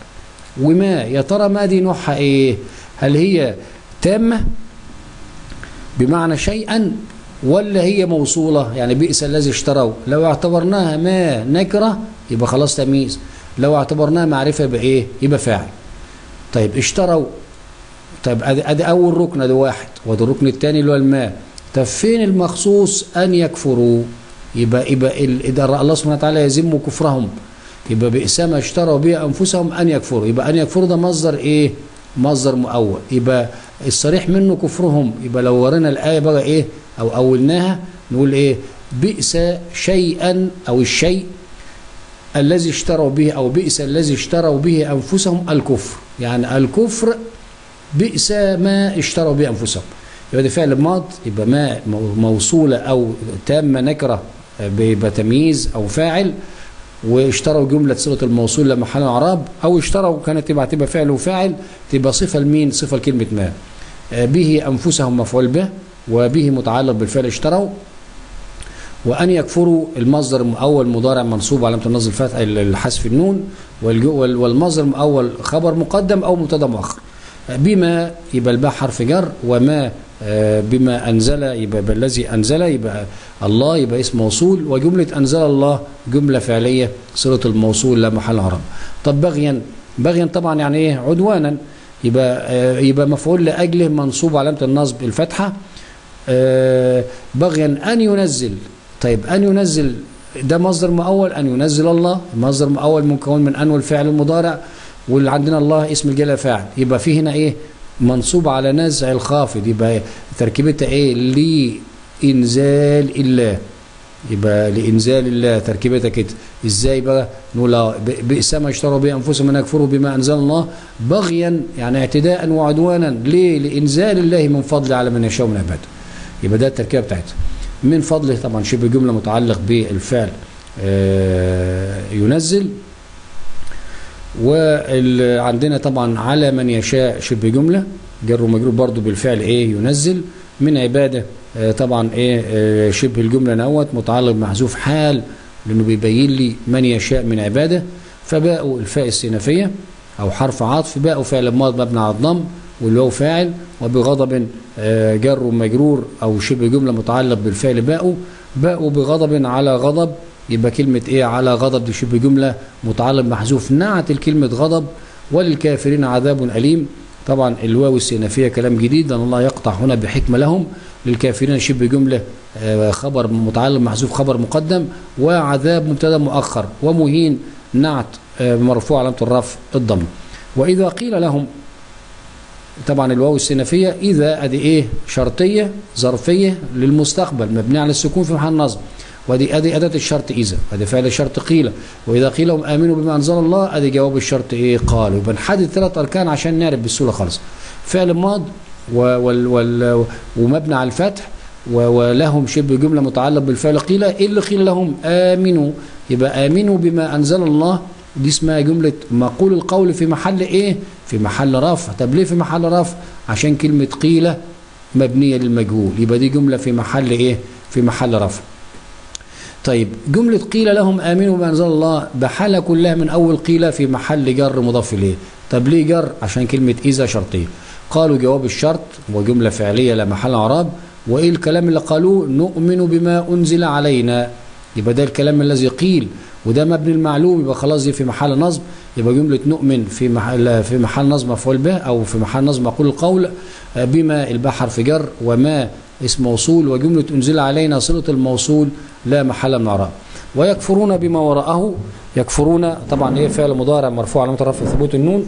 وما يا ترى ما دي نوعها ايه هل هي تامة بمعنى شيئا ولا هي موصولة يعني بئس الذي اشتروا لو اعتبرناها ما نكرة يبقى خلاص تمييز لو اعتبرناها معرفة يبقى ايه يبقى فاعل طيب اشتروا طيب ادي ادي اول ركن ادي واحد وادي الركن الثاني اللي هو الماء طب فين المخصوص ان يكفروا يبقى يبقى اذا الله سبحانه وتعالى يذم كفرهم يبقى بئس ما اشتروا به انفسهم ان يكفروا يبقى ان يكفروا ده مصدر ايه مصدر مؤول يبقى الصريح منه كفرهم يبقى لو ورينا الايه بقى ايه او اولناها نقول ايه بئس شيئا او الشيء الذي اشتروا به او بئس الذي اشتروا به انفسهم الكفر يعني الكفر بئس ما اشتروا به انفسهم يبقى ده فعل ماض يبقى ما موصوله او تامه نكره بيبقى تمييز او فاعل واشتروا جملة صلة الموصول لمحل اعراب او اشتروا كانت تبقى تبقى فعل وفاعل تبقى صفة لمين صفة لكلمة ما به انفسهم مفعول به وبه متعلق بالفعل اشتروا وان يكفروا المصدر المؤول مضارع منصوب علامة النصب الفتح الحذف النون والمصدر المؤول خبر مقدم او مبتدا مؤخر بما يبقى الباء حرف جر وما بما أنزل يبقى الذي أنزل يبقى الله يبقى اسم موصول وجملة أنزل الله جملة فعلية صلة الموصول لا محل عرب طب بغيا بغيا طبعا يعني ايه عدوانا يبقى يبقى مفعول لأجله منصوب علامة النصب الفتحة بغيا أن ينزل طيب أن ينزل ده مصدر مؤول أن ينزل الله مصدر مؤول مكون من أن والفعل المضارع واللي عندنا الله اسم الجلال فاعل يبقى في هنا ايه منصوب على نزع الخافض يبقى تركيبتها ايه لإنزال الله يبقى لإنزال الله تركيبتها كده ازاي بقى نقول بئس ما اشتروا به انفسهم ان يكفروا بما انزل الله بغيا يعني اعتداء وعدوانا ليه لإنزال الله من فضل على من يشاء من عباده يبقى ده التركيبه بتاعتها من فضله طبعا شبه جمله متعلق بالفعل آه ينزل وعندنا طبعا على من يشاء شبه جملة جر ومجرور برضو بالفعل ايه ينزل من عبادة آه طبعا ايه آه شبه الجملة نوت متعلق بمحذوف حال لانه بيبين لي من يشاء من عبادة فباءوا الفاء السينفية او حرف عطف باءوا فعل ماض مبني على الضم والواو فاعل وبغضب آه جر ومجرور او شبه جملة متعلق بالفعل باءوا باءوا بغضب على غضب يبقى كلمة ايه على غضب دي شبه جملة متعلق محذوف نعت الكلمة غضب وللكافرين عذاب أليم طبعا الواو السينفية كلام جديد لأن الله يقطع هنا بحكمة لهم للكافرين شبه جملة خبر متعلق محذوف خبر مقدم وعذاب مبتدا مؤخر ومهين نعت مرفوع علامة الرفع الضم وإذا قيل لهم طبعا الواو السينفية إذا أدي إيه شرطية ظرفية للمستقبل مبنية على السكون في محل نصب ودي ادي اداه الشرط اذا ادي فعل الشرط قيل واذا قيل هم امنوا بما انزل الله ادي جواب الشرط ايه قالوا يبقى نحدد ثلاث اركان عشان نعرف بالسهوله خالص فعل ماض وال وال ومبنى على الفتح ولهم شبه جمله متعلق بالفعل قيل ايه اللي قيل لهم امنوا يبقى امنوا بما انزل الله دي اسمها جمله مقول القول في محل ايه في محل رفع طب ليه في محل رفع عشان كلمه قيل مبنيه للمجهول يبقى دي جمله في محل ايه في محل رفع طيب جملة قيل لهم آمنوا بما أنزل الله بحالة كلها من أول قيل في محل جر مضاف إليه طب ليه جر عشان كلمة إذا شرطية قالوا جواب الشرط وجملة فعلية لا محل أعراب وإيه الكلام اللي قالوه نؤمن بما أنزل علينا يبقى ده الكلام الذي قيل وده مبني المعلوم يبقى خلاص دي في محل نصب يبقى جملة نؤمن في محل في محل نصب مفعول به أو في محل نصب مقول القول بما الباء حرف جر وما اسم موصول وجملة أنزل علينا صلة الموصول لا محل من اعراب ويكفرون بما وراءه يكفرون طبعا ايه فعل مضارع مرفوع علامه رفع ثبوت النون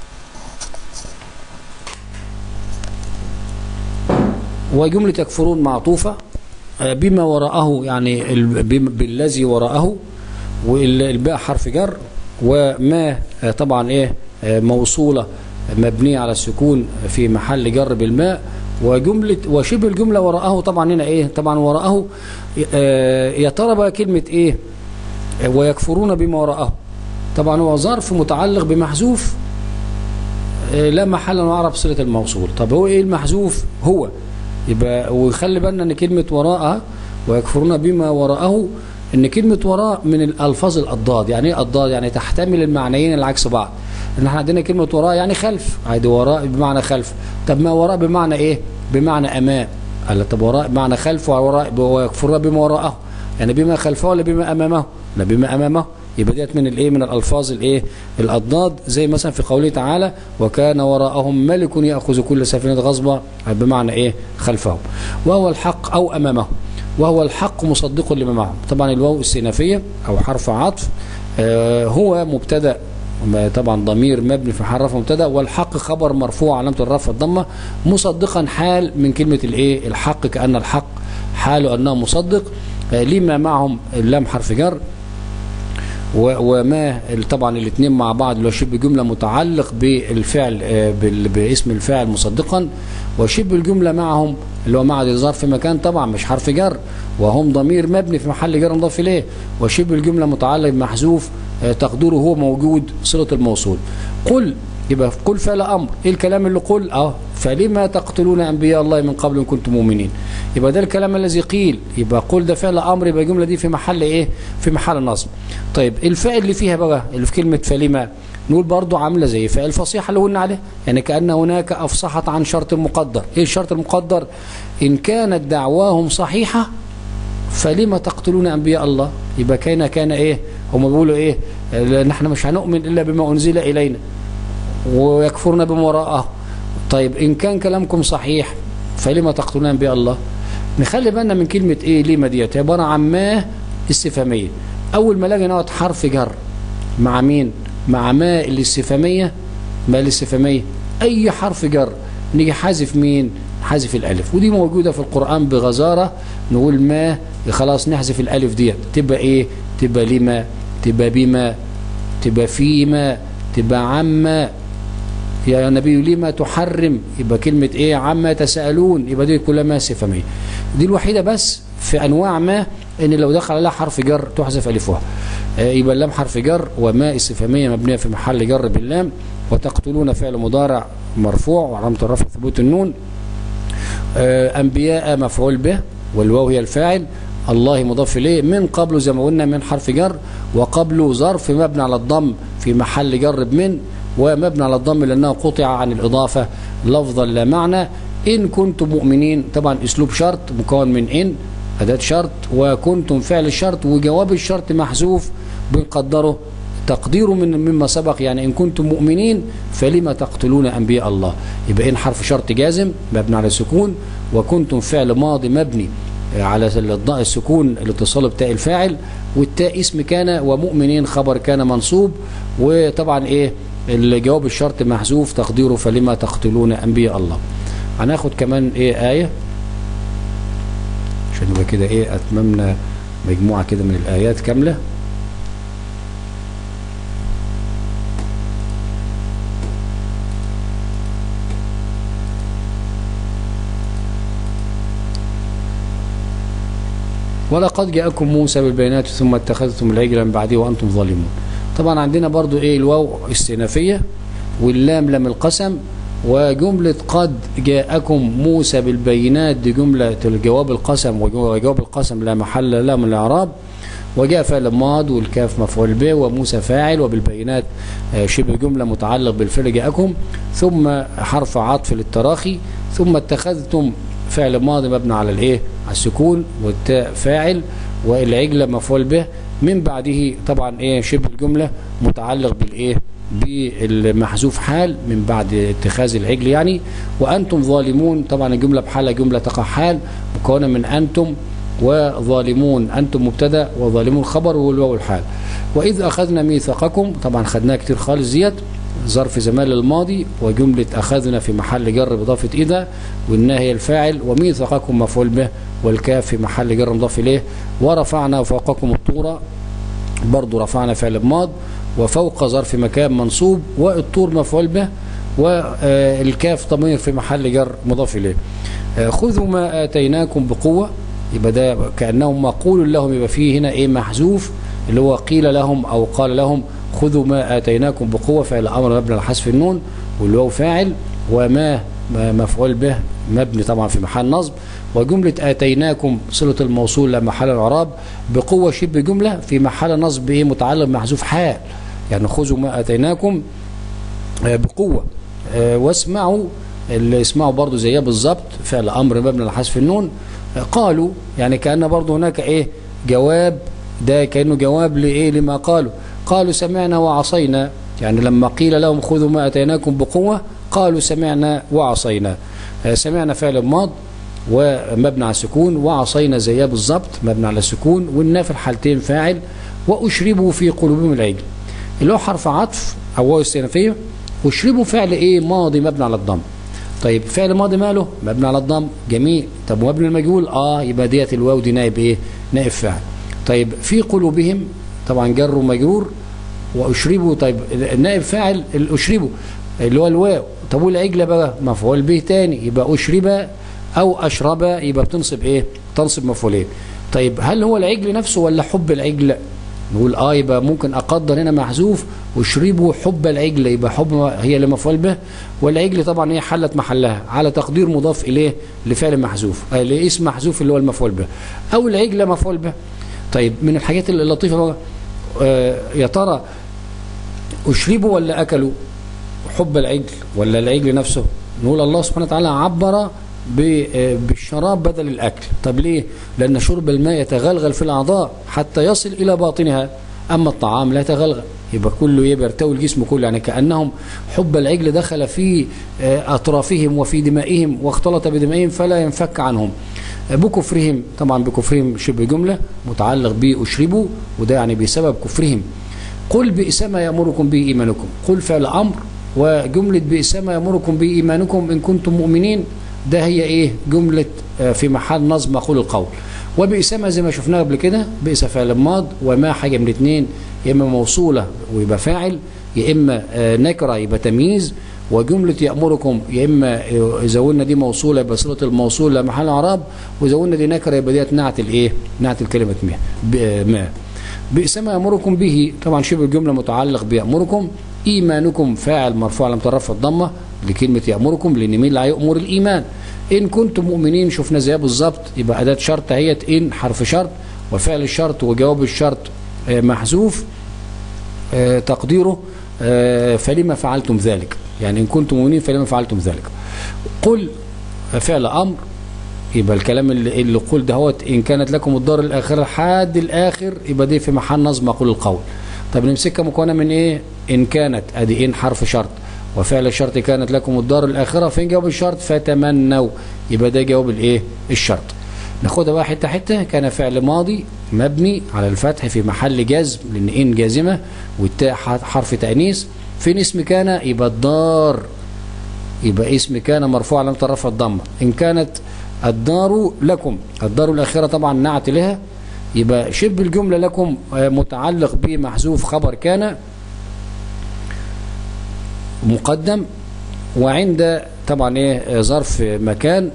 وجملة يكفرون معطوفة بما وراءه يعني بالذي وراءه والباء حرف جر وما طبعا ايه موصولة مبنية على السكون في محل جر بالماء وجملة وشبه الجملة وراءه طبعا هنا ايه طبعا وراءه يا ترى بقى كلمة ايه ويكفرون بما وراءه طبعا هو ظرف متعلق بمحذوف لا محل نعرف صلة الموصول طب هو ايه المحذوف هو يبقى ويخلي بالنا ان كلمة وراءها ويكفرون بما وراءه ان كلمة وراء من الالفاظ الاضداد يعني ايه اضداد يعني تحتمل المعنيين العكس بعض ان احنا عندنا كلمه وراء يعني خلف عادي وراء بمعنى خلف طب ما وراء بمعنى ايه بمعنى امام قال طب وراء بمعنى خلف ووراء ويكفرون بما وراءه يعني بما خلفه ولا بما امامه لا بما امامه يبقى ديت من الايه من الالفاظ الايه الاضداد زي مثلا في قوله تعالى وكان وراءهم ملك ياخذ كل سفينه غصبا بمعنى ايه خلفهم وهو الحق او امامه وهو الحق مصدق لما معهم طبعا الواو استئنافيه او حرف عطف آه هو مبتدا طبعا ضمير مبني في حال رفع مبتدا والحق خبر مرفوع علامه الرفع الضمه مصدقا حال من كلمه الايه الحق كان الحق حاله انه مصدق آه لما معهم اللام حرف جر وما طبعا الاثنين مع بعض اللي هو شبه جمله متعلق بالفعل باسم الفاعل مصدقا وشبه الجمله معهم اللي هو مع الظرف في مكان طبعا مش حرف جر وهم ضمير مبني في محل جر مضاف اليه وشبه الجمله متعلق بمحذوف تقديره هو موجود صله الموصول قل يبقى قل فعل امر ايه الكلام اللي قل اه فلما تقتلون انبياء الله من قبل ان كنتم مؤمنين يبقى ده الكلام الذي قيل يبقى قل ده فعل امر يبقى الجمله دي في محل ايه في محل نصب طيب الفاعل اللي فيها بقى اللي في كلمه فلما نقول برضو عامله زي فعل الفصيحه اللي قلنا عليه يعني كان هناك افصحت عن شرط مقدر ايه الشرط المقدر ان كانت دعواهم صحيحه فلما تقتلون انبياء الله يبقى كان كان ايه هم بيقولوا ايه نحن مش هنؤمن الا بما انزل الينا ويكفرون بما وراءه طيب ان كان كلامكم صحيح فلما تقتلون انبياء الله نخلي بالنا من كلمه ايه لما ديت عباره عن ما استفهاميه اول ما الاقي نقط حرف جر مع مين مع ما الاستفهاميه ما الاستفهاميه اي حرف جر نيجي حذف مين حذف الالف ودي موجوده في القران بغزاره نقول ما خلاص نحذف الالف ديت تبقى ايه تبقى لما تبقى بما تبقى فيما تبقى عما يا نبي لما تحرم يبقى كلمة ايه عما تسألون يبقى دي كلها ما استفهامية دي الوحيدة بس في انواع ما ان لو دخل عليها حرف جر تحذف الفها يبقى اللام حرف جر وما استفهامية مبنية في محل جر باللام وتقتلون فعل مضارع مرفوع وعلامة الرفع ثبوت النون انبياء مفعول به والواو هي الفاعل الله مضاف اليه من قبله زي ما قلنا من حرف جر وقبله ظرف مبني على الضم في محل جر بمن ومبني على الضم لأنه قطع عن الإضافة لفظا لا معنى إن كنتم مؤمنين طبعا أسلوب شرط مكون من إن أداة شرط وكنتم فعل الشرط وجواب الشرط محذوف بنقدره تقديره من مما سبق يعني إن كنتم مؤمنين فلما تقتلون أنبياء الله يبقى إن حرف شرط جازم مبني على السكون وكنتم فعل ماضي مبني على السكون الاتصال بتاء الفاعل والتاء اسم كان ومؤمنين خبر كان منصوب وطبعا ايه الجواب الشرط محذوف تقديره فلما تقتلون انبياء الله هناخد كمان ايه ايه عشان يبقى كده ايه اتممنا مجموعه كده من الايات كامله ولقد جاءكم موسى بالبينات ثم اتخذتم العجل من بعده وانتم ظالمون طبعا عندنا برضو ايه الواو استئنافيه واللام لام القسم وجملة قد جاءكم موسى بالبينات دي جملة الجواب القسم وجواب القسم لا محل له من الإعراب وجاء فعل ماض والكاف مفعول به وموسى فاعل وبالبينات شبه جملة متعلق بالفعل جاءكم ثم حرف عطف للتراخي ثم اتخذتم فعل ماضي مبني على الايه على السكون والتاء فاعل والعجلة مفعول به من بعده طبعا ايه شبه الجملة متعلق بالايه بالمحذوف حال من بعد اتخاذ العجل يعني وانتم ظالمون طبعا الجملة بحالة جملة تقع حال مكونة من انتم وظالمون انتم مبتدا وظالمون خبر والواو الحال واذ اخذنا ميثاقكم طبعا خدناها كتير خالص زياد ظرف زمان الماضي وجملة أخذنا في محل جر بإضافة إذا والنهي الفاعل وميثاقكم مفعول به والكاف في محل جر مضاف إليه ورفعنا فوقكم الطور برضو رفعنا فعل ماض وفوق ظرف مكان منصوب والطور مفعول به والكاف ضمير في محل جر مضاف إليه خذوا ما آتيناكم بقوة يبقى ده كأنه مقول لهم يبقى فيه هنا إيه محذوف اللي هو قيل لهم أو قال لهم خذوا ما آتيناكم بقوة فعل أمر مبني على حذف النون والواو فاعل وما مفعول به مبني طبعا في محل نصب وجملة آتيناكم صلة الموصول لمحل العراب بقوة شبه جملة في محل نصب إيه متعلق بمحذوف حال يعني خذوا ما آتيناكم آه، بقوة آه، واسمعوا اللي اسمعوا برضو زيها بالظبط فعل أمر مبني على حذف النون آه، قالوا يعني كأن برضو هناك إيه جواب ده كأنه جواب لإيه لما قالوا قالوا سمعنا وعصينا يعني لما قيل لهم خذوا ما أتيناكم بقوة قالوا سمعنا وعصينا آه، سمعنا فعل ماض ومبني على السكون وعصينا زيها بالظبط مبني على السكون والنا في الحالتين فاعل وأشربوا في قلوبهم العجل اللي هو حرف عطف أو واو استئنافية أشربوا فعل إيه ماضي مبني على الضم طيب فعل ماضي ماله مبني على الضم جميل طب ومبني المجهول اه يبقى ديت الواو دي نائب ايه نائب فاعل طيب في قلوبهم طبعا جر ومجرور واشربوا طيب النائب فاعل الاشربوا اللي هو الواو طب والعجله بقى مفعول به تاني يبقى اشرب او اشرب يبقى بتنصب ايه تنصب مفعولين طيب هل هو العجل نفسه ولا حب العجل نقول اه يبقى ممكن اقدر هنا محذوف واشربوا حب العجل يبقى حب هي اللي مفعول به والعجل طبعا هي حلت محلها على تقدير مضاف اليه لفعل محذوف آه لاسم محذوف اللي هو المفعول به او العجل مفعول به طيب من الحاجات اللطيفه بقى آه يا ترى اشربوا ولا اكلوا حب العجل ولا العجل نفسه نقول الله سبحانه وتعالى عبر بالشراب بدل الأكل طب ليه لأن شرب الماء يتغلغل في الأعضاء حتى يصل إلى باطنها أما الطعام لا يتغلغل يبقى كله يبقى يرتوي الجسم كله يعني كأنهم حب العجل دخل في أطرافهم وفي دمائهم واختلط بدمائهم فلا ينفك عنهم بكفرهم طبعا بكفرهم شبه جملة متعلق بأشربوا وده يعني بسبب كفرهم قل بئس ما يأمركم به إيمانكم قل فعل أمر وجملة بئس ما يأمركم به إيمانكم إن كنتم مؤمنين ده هي ايه جملة في محل نصب مقول القول وبئس ما زي ما شفناها قبل كده بئس فعل ماض وما حاجة من الاثنين يا اما موصولة ويبقى فاعل يا اما نكرة يبقى تمييز وجملة يأمركم يا اما اذا قلنا دي موصولة يبقى صلة الموصول لمحل اعراب واذا قلنا دي نكرة يبقى ديت نعت الايه نعت الكلمة ما بئس ما يأمركم به طبعا شبه الجملة متعلق بيأمركم إيمانكم فاعل مرفوع لم ترفع الضمة لكلمة يأمركم لأن مين اللي هيأمر الإيمان إن كنتم مؤمنين شفنا زيها بالظبط يبقى أداة شرط اهيت إن حرف شرط وفعل الشرط وجواب الشرط محذوف تقديره فلما فعلتم ذلك يعني إن كنتم مؤمنين فلما فعلتم ذلك قل فعل أمر يبقى الكلام اللي, اللي قل دهوت إن كانت لكم الدار الآخرة حد الآخر يبقى دي في محل نظم أقول القول طب نمسكها مكونة من إيه إن كانت أدي إن حرف شرط وفعل الشرط كانت لكم الدار الآخرة فين جواب الشرط فتمنوا يبقى ده جواب الإيه الشرط ناخدها بقى حتة حتة كان فعل ماضي مبني على الفتح في محل جزم لأن إن جازمة والتاء حرف تأنيث فين اسم كان يبقى الدار يبقى اسم كان مرفوع علامة الرفع الضمة إن كانت الدار لكم الدار الآخرة طبعا نعت لها يبقى شبه الجملة لكم متعلق بمحذوف خبر كان مقدم وعند طبعا ايه ظرف مكان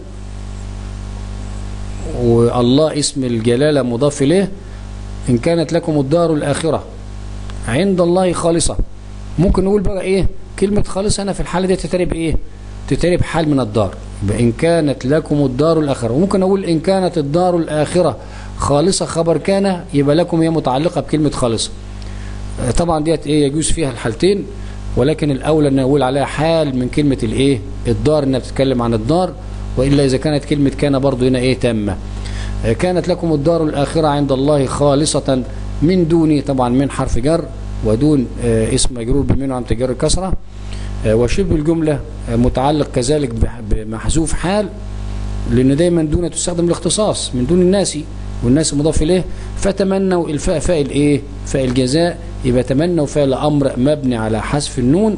والله اسم الجلالة مضاف إليه إن كانت لكم الدار الآخرة عند الله خالصة ممكن نقول بقى إيه كلمة خالصة أنا في الحالة دي تترب إيه تترب حال من الدار إن كانت لكم الدار الآخرة وممكن أقول إن كانت الدار الآخرة خالصة خبر كان يبقى لكم هي متعلقة بكلمة خالصة طبعا ديت إيه يجوز فيها الحالتين ولكن الأولى أن نقول عليها حال من كلمة الإيه الدار أنها بتتكلم عن الدار وإلا إذا كانت كلمة كان برضو هنا إيه تامة كانت لكم الدار الآخرة عند الله خالصة من دوني طبعا من حرف جر ودون اسم مجرور بمنه عم تجر الكسرة وشبه الجملة متعلق كذلك بمحذوف حال لأن دايما دون تستخدم الاختصاص من دون الناس والناس مضاف إليه فتمنوا الفاء فاء الإيه فاء الجزاء يبقى تمنوا فعل أمر مبني على حذف النون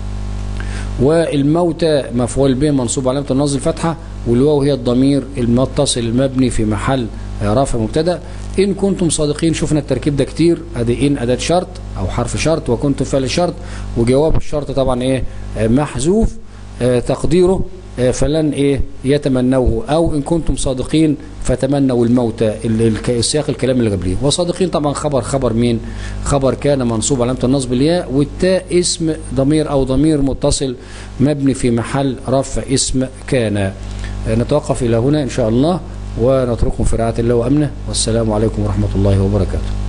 والموتى مفعول به منصوب علامة النصب الفتحة والواو هي الضمير المتصل المبني في محل رفع مبتدا إن كنتم صادقين شفنا التركيب ده كتير ادي إن أداة شرط أو حرف شرط وكنتم فعل شرط وجواب الشرط طبعا إيه محذوف تقديره فلن إيه يتمنوه أو إن كنتم صادقين فتمنوا الموت السياق الكلام اللي قبليه وصادقين طبعا خبر خبر مين خبر كان منصوب علامة النصب الياء والتاء اسم ضمير أو ضمير متصل مبني في محل رفع اسم كان نتوقف إلى هنا إن شاء الله ونترككم في رعاية الله وأمنه والسلام عليكم ورحمة الله وبركاته